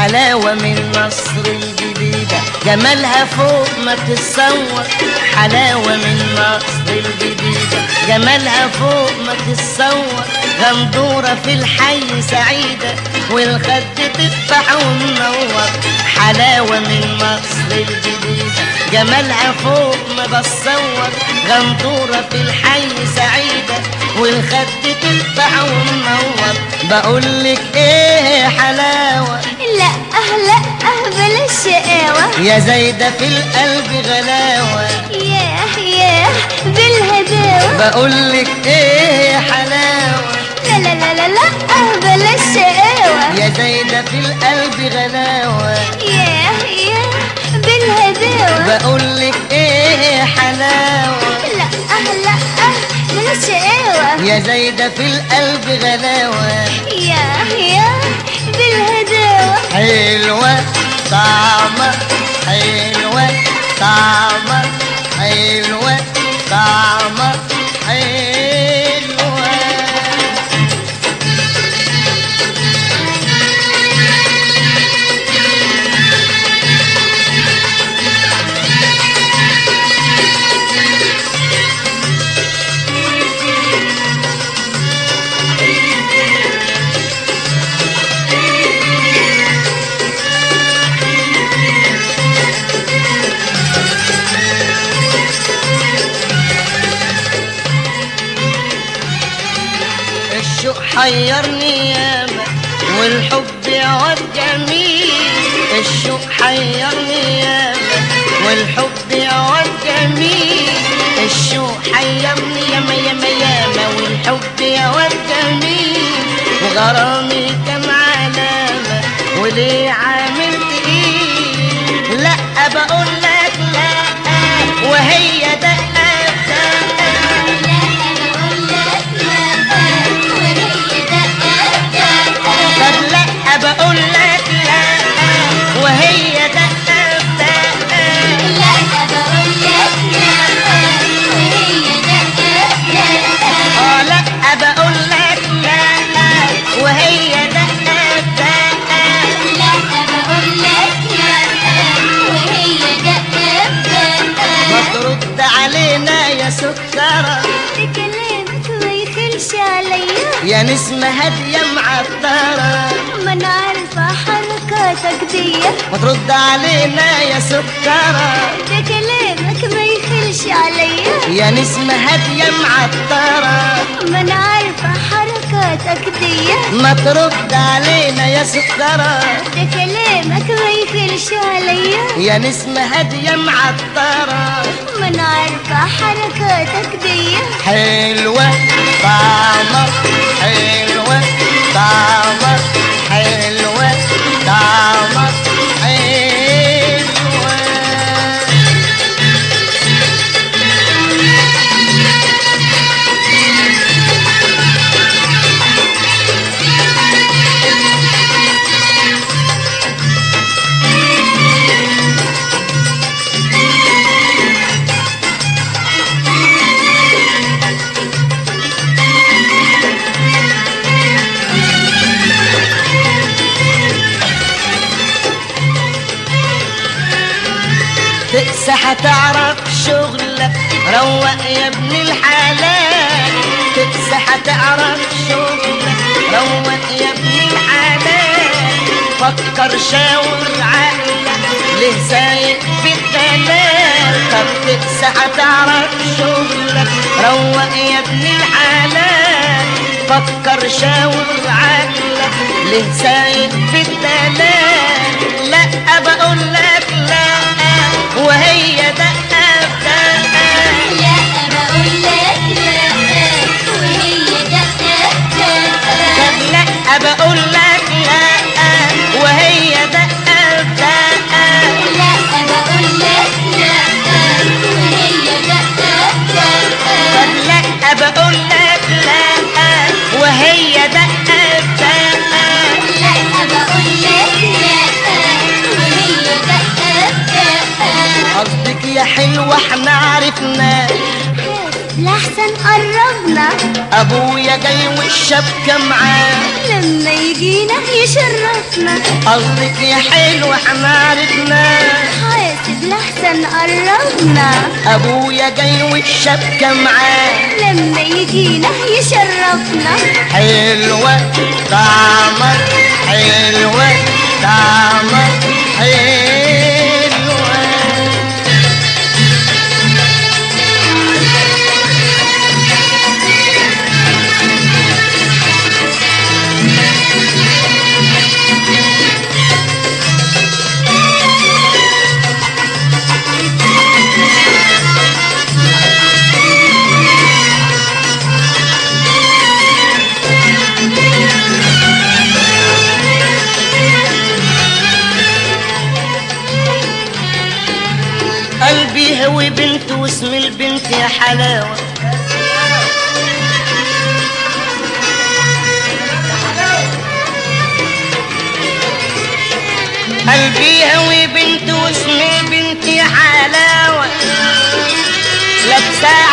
حلاوة من مصر الجديدة جمالها فوق ما تتصور حلاوة من مصر الجديدة جمالها فوق ما تتصور غندورة في الحي سعيدة والخد تفتح ومنور حلاوة من مصر الجديدة جمالها فوق ما بتصور غندورة في الحي سعيدة والخد تفتح ومنور بقولك ايه حلاوة لا أه لا أه بلاش شقاوة يا زايدة في القلب غلاوة ياه ياه بالهداوة بقولك ايه حلاوة لا لا لا لا لا أه بلاش شقاوة يا زايدة في القلب غلاوة ياه ياه بالهداوة بقولك ايه حلاوة لا أه لا أه بلاش شقاوة يا زايدة في القلب غلاوة ياه ياه بالهداوة حلوة طعمة حلوة طعمة حلوة طعمة حلوة الشوق حيرني ياما والحب يعود جميل الشوق حيرني ياما والحب يعود جميل الشوق حيرني ياما ياما ياما والحب يعود جميل وغرامي كم علامة وليه عامل تقيل لا بقول لك لا وهي دقة دقة طب لا بقول لك لا وهي دقة دقة اه لا بقول لك لا وهي دقة دقة ما ترد علينا يا سكرة كلامك ما يخلش عليا يا نسمة هادية معطرة ما انا عارفة حركاتك دي ما ترد علينا يا سكرة ده كلامك ما يخلش عليا يا نسمة هادية معطرة ما انا عارفة حركاتك دي ما ترد علينا يا سكرة ده كلامك ما يخلش عليا يا نسمة هادية معطرة ما انا عارفة حركاتك دي حلوة طعمة حلوة طعمة حلوة طعمة حلوة تقسى هتعرف شغلك روق يا ابن الحلال تقسى هتعرف شغلك روق يا ابن الحلال فكر شاور عقلك ليه سايق في الدلال طب تقسى هتعرف شغلك روق يا ابن الحلال فكر شاور عقلك ليه سايق في الدلال لا بقول لك لا وهي دقة بدقة طب لا بقول لك لا وهي دقة بدقة طب لا بقول لك لا وهي دقة بدقة قربنا ابويا جاي والشبكة معاه لما يجينا يشرفنا قصدك يا حلو حمارتنا حاسب لحسن قربنا ابويا جاي والشبكة معاه لما يجينا يشرفنا حلوة طعمك حلوة طعمك حلوة قلبي هوي بنت واسم البنت يا حلاوة قلبي هوي بنت واسم البنت يا حلاوة لابسة